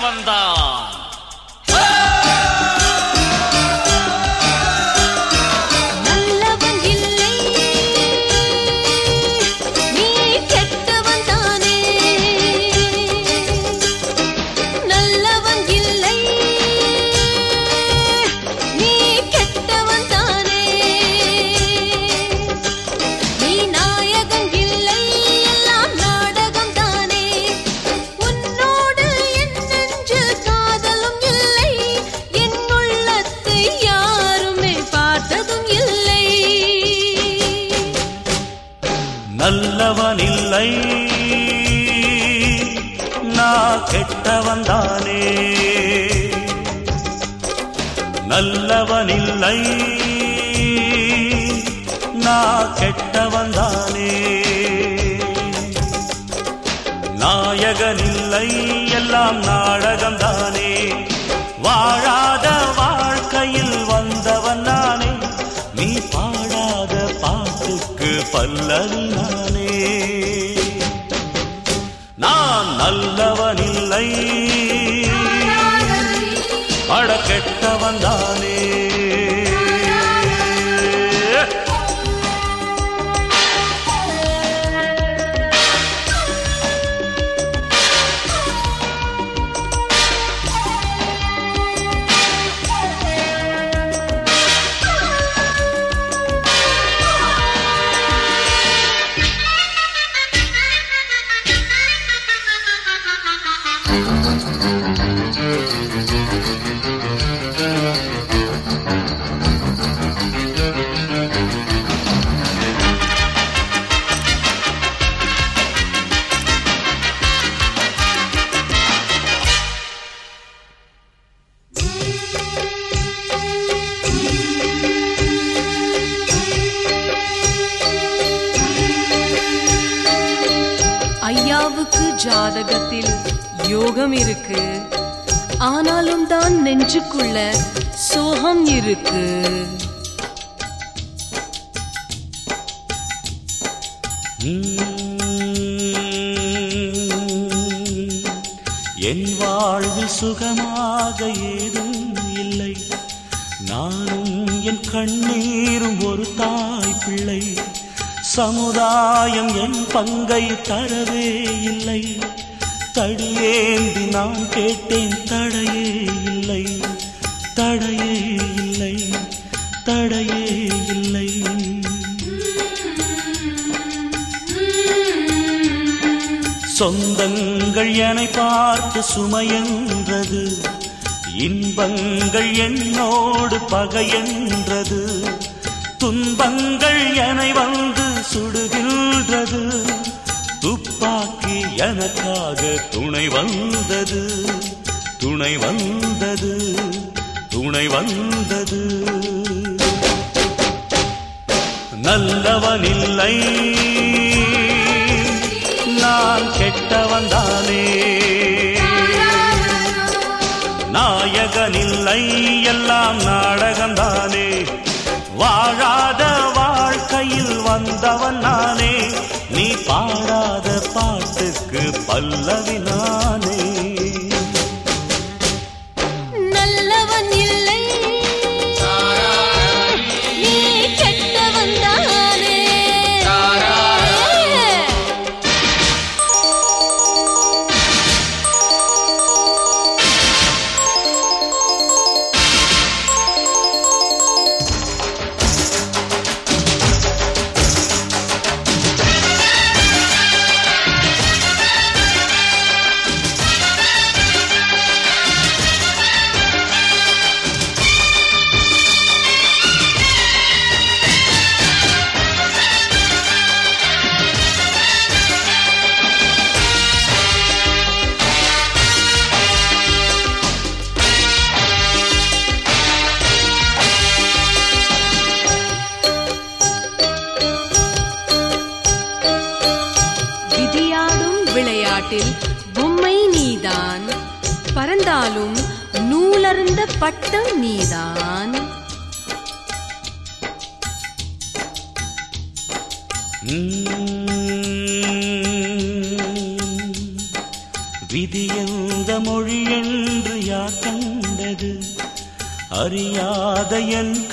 வந்தான் நல்லவன் இல்லை நீ கெட்டவன் தானே நல்லவன் இல்லை நீ கெட்டவன் தானே நீ நாயகன் இல்லை எல்லாம் நாடகம் தானே உன்னோடு என் நெஞ்சில் காதலும் இல்லை என் உள்ளத்தை யாருமே பார்த்ததும் இல்லை நல்லவன் இல்லை நான் கெட்டவன் தானே நல்லவன் இல்லை நான் கெட்டவன் தானே நாயகன் இல்லை எல்லாம் நாடகம் தானே வாழாத வாழ்க்கையில் வந்தவன் நானே நீ பாடாத பாட்டுக்கு பல்லவி நானே நான் நல்லவன் இல்லை அட கெட்டவன் தானே ஐயாவுக்கு ஜாதகத்தில் யோகம் இருக்கு ஆனாலும் தான் நெஞ்சுக்குள்ள சோகம் இருக்கு உம், என் வாழ்வில் சுகமாக ஏதும் இல்லை நானும் என் கண்ணீரும் ஒரு தாய் பிள்ளை சமுதாயம் என் பங்கை தரவே இல்லை தடியேந்தி நான் கேட்டேன் தடையே இல்லை தடையே இல்லை தடையே இல்லை சொந்தங்கள் என்னை பார்த்து சுமையென்றது இன்பங்கள் என்னோடு பகையென்றது துன்பங்கள் என்னை வந்து சுடுகின்றது துப்பாக்கி எனக்காக துணை வந்தது துணை வந்தது துணை வந்தது நல்லவன் இல்லை நான் கெட்டவன் தானே நாயகன் இல்லை எல்லாம் நாடகம் தானே வாழாத வாழ்க்கையில் வந்தவன் நானே நீ பாடாத பாட்டுக்கு பல்லவி நானே நல்லவன் இல்லை நீ கெட்டவன் தானே விதியாடும் விளையாட்டில் பொம்மை நீதான் பறந்தாலும் நூலருந்த பட்டம் நீதான் விதியென்ற இந்த மொழி என்று யார் கண்டது அறியாத என்